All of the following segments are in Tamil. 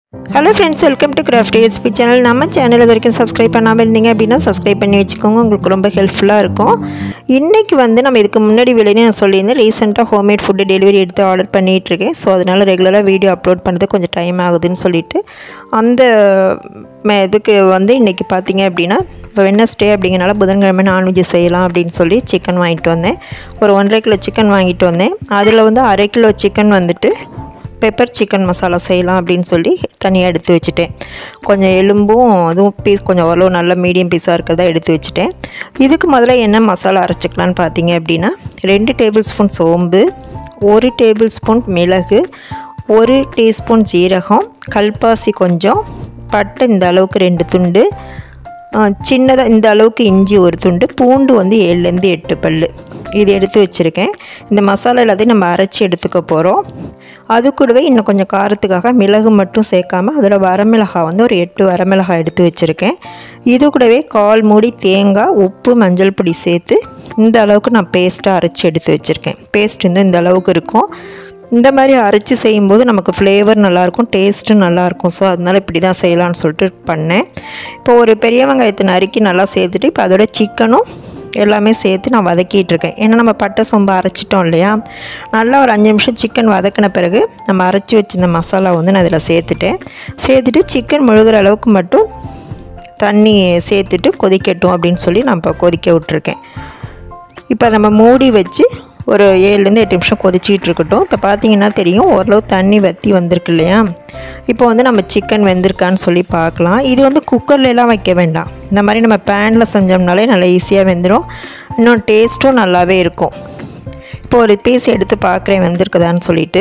hello friends welcome to craft recipe channel நம்ம சேனல் இது வரைக்கும் சப்ஸ்கிரைப் பண்ணாமல் இருந்தீங்க அப்படின்னா சப்ஸ்கிரைப் பண்ணி வச்சுக்கோங்க உங்களுக்கு ரொம்ப ஹெல்ப்ஃபுல்லாக இருக்கும் இன்றைக்கி வந்து நம்ம இதுக்கு முன்னாடி வேலையே நான் சொல்லியிருந்தேன் ரீசெண்டாக ஹோம்மேட் ஃபுட்டு டெலிவரி எடுத்து ஆர்டர் பண்ணிகிட்ருக்கேன் ஸோ அதனால் ரெகுலராக வீடியோ அப்லோட் பண்ணுறது கொஞ்சம் டைம் ஆகுதுன்னு சொல்லிட்டு அந்த ம- இதுக்கு வந்து இன்றைக்கி பார்த்தீங்க அப்படின்னா இப்போ வெனஸ்டே அப்படிங்கிறனால புதன்கிழமை நான்வெஜ் செய்யலாம் அப்படின்னு சொல்லி சிக்கன் வாங்கிட்டு வந்தேன் ஒரு ஒன்றரை கிலோ சிக்கன் வாங்கிட்டு வந்தேன் அதில் வந்து அரை கிலோ சிக்கன் வந்துட்டு பெப்பர் சிக்கன் மசாலா செய்யலாம் அப்படின்னு சொல்லி தனியாக எடுத்து வச்சுட்டேன் கொஞ்சம் எலும்பும் அதுவும் பீஸ் கொஞ்சம் ஓரளவு நல்ல மீடியம் பீஸாக இருக்கிறதா எடுத்து வச்சுட்டேன் இதுக்கு முதல்ல என்ன மசாலா அரைச்சிக்கலான்னு பார்த்தீங்க அப்படின்னா ரெண்டு டேபிள் ஸ்பூன் சோம்பு ஒரு டேபிள் ஸ்பூன் மிளகு ஒரு டீஸ்பூன் ஜீரகம் கல்பாசி கொஞ்சம் பட்டை இந்த அளவுக்கு ரெண்டு துண்டு சின்னதாக இந்த அளவுக்கு இஞ்சி ஒரு துண்டு பூண்டு வந்து ஏழுலேருந்து எட்டு பல் இது எடுத்து வச்சுருக்கேன் இந்த மசாலா எல்லாத்தையும் நம்ம அரைச்சி எடுத்துக்க போகிறோம் அது கூடவே இன்னும் கொஞ்சம் காரத்துக்காக மிளகு மட்டும் சேர்க்காம அதோட வரமிளகாய் வந்து ஒரு எட்டு வரமிளகாய் எடுத்து வச்சுருக்கேன் இது கூடவே கால் மூடி தேங்காய் உப்பு மஞ்சள் பொடி சேர்த்து இந்த அளவுக்கு நான் பேஸ்ட்டாக அரைச்சி எடுத்து வச்சுருக்கேன் பேஸ்ட் வந்து இந்த அளவுக்கு இருக்கும் இந்த மாதிரி அரைச்சி செய்யும்போது நமக்கு ஃப்ளேவர் நல்லாயிருக்கும் டேஸ்ட்டும் நல்லாயிருக்கும் ஸோ அதனால் இப்படி தான் செய்யலாம்னு சொல்லிட்டு பண்ணேன் இப்போ ஒரு பெரிய வெங்காயத்தை நறுக்கி நல்லா சேர்த்துட்டு இப்போ அதோட சிக்கனும் எல்லாமே சேர்த்து நான் வதக்கிட்டு இருக்கேன் ஏன்னா நம்ம பட்டை சோம்பு அரைச்சிட்டோம் இல்லையா நல்லா ஒரு அஞ்சு நிமிஷம் சிக்கன் வதக்கின பிறகு நம்ம அரைச்சி வச்சிருந்த மசாலா வந்து நான் அதில் சேர்த்துட்டேன் சேர்த்துட்டு சிக்கன் முழுகிற அளவுக்கு மட்டும் தண்ணி சேர்த்துட்டு கொதிக்கட்டும் அப்படின்னு சொல்லி நான் இப்போ கொதிக்க விட்டுருக்கேன் இப்போ நம்ம மூடி வச்சு ஒரு ஏழுலேருந்து எட்டு நிமிஷம் கொதிச்சிட்டு இருக்கட்டும் இப்போ பார்த்தீங்கன்னா தெரியும் ஓரளவு தண்ணி வற்றி வந்திருக்கு இல்லையா இப்போ வந்து நம்ம சிக்கன் வெந்திருக்கான்னு சொல்லி பார்க்கலாம் இது வந்து குக்கர்ல எல்லாம் வைக்க வேண்டாம் இந்த மாதிரி நம்ம பேனில் செஞ்சோம்னாலே நல்லா ஈஸியாக வெந்துடும் இன்னும் டேஸ்ட்டும் நல்லாவே இருக்கும் இப்போ ஒரு பீஸ் எடுத்து பார்க்குறேன் வெந்திருக்குதான்னு சொல்லிட்டு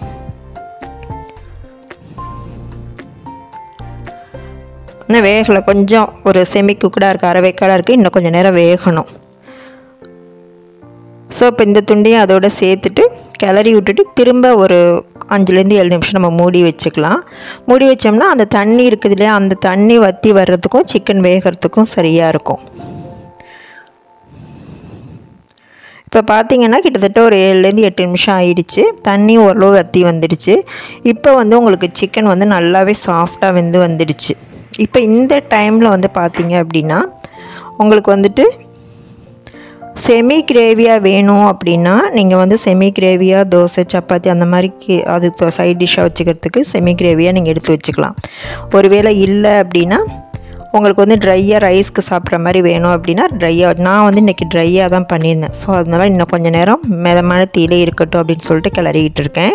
இன்னும் வேகலை கொஞ்சம் ஒரு செமி குக்கடாக இருக்குது அரை வேக்காடாக இருக்குது இன்னும் கொஞ்சம் நேரம் வேகணும் ஸோ இப்போ இந்த துண்டையும் அதோட சேர்த்துட்டு கிளறி விட்டுட்டு திரும்ப ஒரு அஞ்சுலேருந்து ஏழு நிமிஷம் நம்ம மூடி வச்சுக்கலாம் மூடி வச்சோம்னா அந்த தண்ணி இருக்குது இல்லையா அந்த தண்ணி வற்றி வர்றதுக்கும் சிக்கன் வேகிறதுக்கும் சரியாக இருக்கும் இப்போ பார்த்தீங்கன்னா கிட்டத்தட்ட ஒரு ஏழுலேருந்து எட்டு நிமிஷம் ஆயிடுச்சு தண்ணி ஓரளவு வற்றி வந்துடுச்சு இப்போ வந்து உங்களுக்கு சிக்கன் வந்து நல்லாவே சாஃப்டாக வெந்து வந்துடுச்சு இப்போ இந்த டைமில் வந்து பார்த்தீங்க அப்படின்னா உங்களுக்கு வந்துட்டு செமி கிரேவியாக வேணும் அப்படின்னா நீங்கள் வந்து செமி கிரேவியாக தோசை சப்பாத்தி அந்த மாதிரி கி- அது சைட் டிஷ்ஷாக வச்சுக்கிறதுக்கு செமி கிரேவியாக நீங்கள் எடுத்து வச்சுக்கலாம் ஒருவேளை இல்லை அப்படின்னா உங்களுக்கு வந்து ட்ரையாக ரைஸ்க்கு சாப்பிட்ற மாதிரி வேணும் அப்படின்னா ட்ரையாக நான் வந்து இன்றைக்கி ட்ரையாக தான் பண்ணியிருந்தேன் ஸோ அதனால இன்னும் கொஞ்சம் நேரம் மிதமான தீயிலே இருக்கட்டும் அப்படின்னு சொல்லிட்டு கிளறிக்கிட்டு இருக்கேன்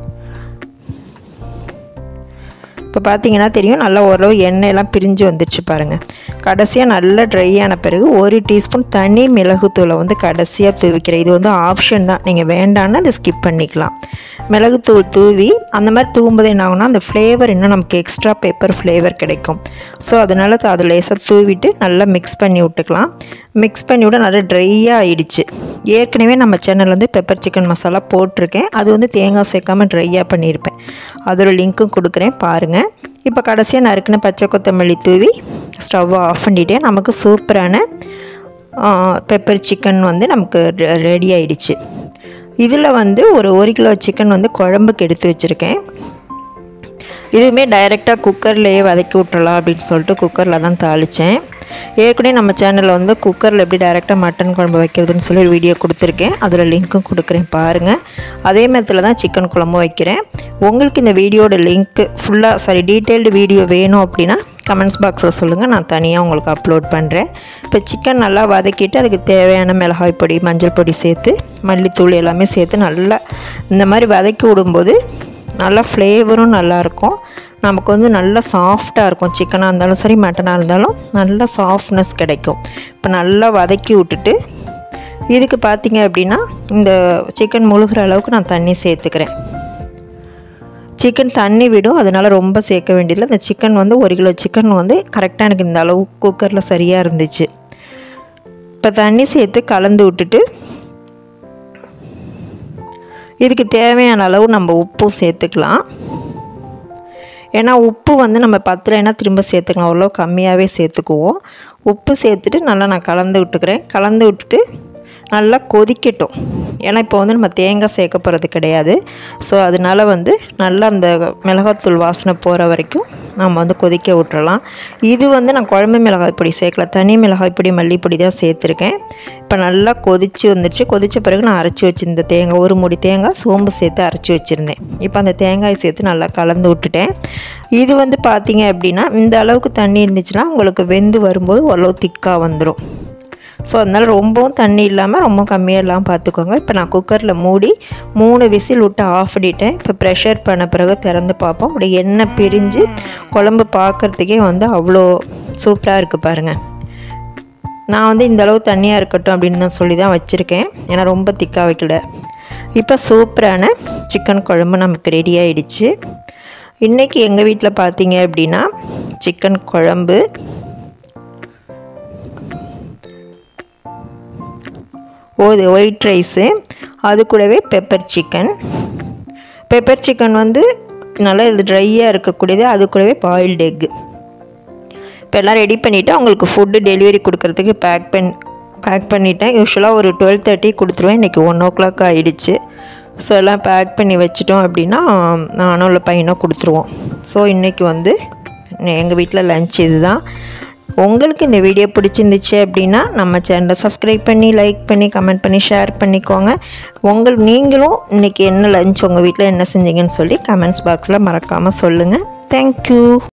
இப்போ பார்த்தீங்கன்னா தெரியும் நல்லா ஓரளவு எண்ணெயெல்லாம் பிரிஞ்சு வந்துருச்சு பாருங்கள் கடைசியாக நல்லா ட்ரை ஆன பிறகு ஒரு டீஸ்பூன் தனி மிளகுத்தூளை வந்து கடைசியாக தூவிக்கிறேன் இது வந்து ஆப்ஷன் தான் நீங்கள் வேண்டான்னு அதை ஸ்கிப் பண்ணிக்கலாம் மிளகுத்தூள் தூவி அந்த மாதிரி தூவும்போது என்ன ஆகும்னா அந்த ஃப்ளேவர் இன்னும் நமக்கு எக்ஸ்ட்ரா பெப்பர் ஃப்ளேவர் கிடைக்கும் ஸோ அதனால் அதை லேசாக தூவிட்டு நல்லா மிக்ஸ் பண்ணி விட்டுக்கலாம் மிக்ஸ் பண்ணி விட நல்லா ட்ரையாக ஆயிடுச்சு ஏற்கனவே நம்ம சேனல் வந்து பெப்பர் சிக்கன் மசாலா போட்டிருக்கேன் அது வந்து தேங்காய் சேர்க்காம ட்ரையாக பண்ணியிருப்பேன் அதோட லிங்க்கும் கொடுக்குறேன் பாருங்கள் இப்போ கடைசியாக நறுக்குன பச்சை கொத்தமல்லி தூவி ஸ்டவ்வை ஆஃப் பண்ணிட்டேன் நமக்கு சூப்பரான பெப்பர் சிக்கன் வந்து நமக்கு ரெடி ஆயிடுச்சு இதில் வந்து ஒரு ஒரு கிலோ சிக்கன் வந்து குழம்புக்கு எடுத்து வச்சுருக்கேன் இதுவுமே டைரெக்டாக குக்கர்லேயே வதக்கி விட்டுறலாம் அப்படின்னு சொல்லிட்டு குக்கரில் தான் தாளித்தேன் ஏற்கனவே நம்ம சேனலில் வந்து குக்கரில் எப்படி டைரெக்டாக மட்டன் குழம்பு வைக்கிறதுன்னு சொல்லி ஒரு வீடியோ கொடுத்துருக்கேன் அதில் லிங்க்கும் கொடுக்குறேன் பாருங்கள் அதே மெத்தில் தான் சிக்கன் குழம்பு வைக்கிறேன் உங்களுக்கு இந்த வீடியோட லிங்க்கு ஃபுல்லாக சாரி டீட்டெயில்டு வீடியோ வேணும் அப்படின்னா கமெண்ட்ஸ் பாக்ஸில் சொல்லுங்கள் நான் தனியாக உங்களுக்கு அப்லோட் பண்ணுறேன் இப்போ சிக்கன் நல்லா வதக்கிட்டு அதுக்கு தேவையான மிளகாய் பொடி மஞ்சள் பொடி சேர்த்து மல்லித்தூள் எல்லாமே சேர்த்து நல்லா இந்த மாதிரி வதக்கி விடும்போது நல்லா ஃப்ளேவரும் நல்லாயிருக்கும் நமக்கு வந்து நல்லா சாஃப்டாக இருக்கும் சிக்கனாக இருந்தாலும் சரி மட்டனாக இருந்தாலும் நல்லா சாஃப்ட்னஸ் கிடைக்கும் இப்போ நல்லா வதக்கி விட்டுட்டு இதுக்கு பார்த்தீங்க அப்படின்னா இந்த சிக்கன் முழுகிற அளவுக்கு நான் தண்ணி சேர்த்துக்கிறேன் சிக்கன் தண்ணி விடும் அதனால் ரொம்ப சேர்க்க வேண்டியதில்லை இந்த சிக்கன் வந்து ஒரு கிலோ சிக்கன் வந்து கரெக்டாக எனக்கு இந்த அளவு குக்கரில் சரியாக இருந்துச்சு இப்போ தண்ணி சேர்த்து கலந்து விட்டுட்டு இதுக்கு தேவையான அளவு நம்ம உப்பும் சேர்த்துக்கலாம் ஏன்னா உப்பு வந்து நம்ம பத்தலைன்னா திரும்ப சேர்த்துக்கலாம் அவ்வளோ கம்மியாகவே சேர்த்துக்குவோம் உப்பு சேர்த்துட்டு நல்லா நான் கலந்து விட்டுக்கிறேன் கலந்து விட்டுட்டு நல்லா கொதிக்கட்டும் ஏன்னா இப்போ வந்து நம்ம தேங்காய் சேர்க்க போகிறது கிடையாது ஸோ அதனால வந்து நல்லா அந்த மிளகாத்தூள் வாசனை போகிற வரைக்கும் நம்ம வந்து கொதிக்க விட்டுறலாம் இது வந்து நான் குழம்பு மிளகாய் பொடி சேர்க்கல தனி மிளகாய் பொடி மல்லிப்பொடி தான் சேர்த்துருக்கேன் இப்போ நல்லா கொதிச்சு வந்துடுச்சு கொதித்த பிறகு நான் அரைச்சி வச்சுருந்த தேங்காய் ஒரு முடி தேங்காய் சோம்பு சேர்த்து அரைச்சி வச்சுருந்தேன் இப்போ அந்த தேங்காய் சேர்த்து நல்லா கலந்து விட்டுட்டேன் இது வந்து பார்த்தீங்க அப்படின்னா இந்த அளவுக்கு தண்ணி இருந்துச்சுன்னா உங்களுக்கு வெந்து வரும்போது ஓரளவு திக்காக வந்துடும் ஸோ அதனால் ரொம்பவும் தண்ணி இல்லாமல் ரொம்ப கம்மியாக இல்லாமல் பார்த்துக்கோங்க இப்போ நான் குக்கரில் மூடி மூணு விசில் விட்டு ஆஃப் பண்ணிட்டேன் இப்போ ப்ரெஷர் பண்ண பிறகு திறந்து பார்ப்போம் அப்படி எண்ணெய் பிரிஞ்சு குழம்பு பார்க்குறதுக்கே வந்து அவ்வளோ சூப்பராக இருக்குது பாருங்கள் நான் வந்து இந்த அளவு தண்ணியாக இருக்கட்டும் அப்படின்னு தான் சொல்லி தான் வச்சுருக்கேன் ஏன்னா ரொம்ப திக்காக வைக்கல இப்போ சூப்பரான சிக்கன் குழம்பு நமக்கு ரெடி ஆயிடுச்சு இன்றைக்கி எங்கள் வீட்டில் பார்த்தீங்க அப்படின்னா சிக்கன் குழம்பு ஓது ஒயிட் ரைஸு அது கூடவே பெப்பர் சிக்கன் பெப்பர் சிக்கன் வந்து நல்லா இது ட்ரையாக இருக்கக்கூடியது அது கூடவே பாயில்டு எக்கு இப்போ எல்லாம் ரெடி பண்ணிவிட்டு அவங்களுக்கு ஃபுட்டு டெலிவரி கொடுக்கறதுக்கு பேக் பண் பேக் பண்ணிட்டேன் யூஸ்வலாக ஒரு டுவெல் தேர்ட்டி கொடுத்துருவேன் இன்றைக்கி ஒன் ஓ கிளாக் ஆகிடுச்சு ஸோ எல்லாம் பேக் பண்ணி வச்சிட்டோம் அப்படின்னா நானும் உள்ள பையனோ கொடுத்துருவோம் ஸோ இன்றைக்கி வந்து எங்கள் வீட்டில் லஞ்ச் இதுதான் உங்களுக்கு இந்த வீடியோ பிடிச்சிருந்துச்சு அப்படின்னா நம்ம சேனலை சப்ஸ்கிரைப் பண்ணி லைக் பண்ணி கமெண்ட் பண்ணி ஷேர் பண்ணிக்கோங்க உங்கள் நீங்களும் இன்றைக்கி என்ன லஞ்ச் உங்கள் வீட்டில் என்ன செஞ்சீங்கன்னு சொல்லி கமெண்ட்ஸ் பாக்ஸில் மறக்காமல் சொல்லுங்கள் தேங்க்யூ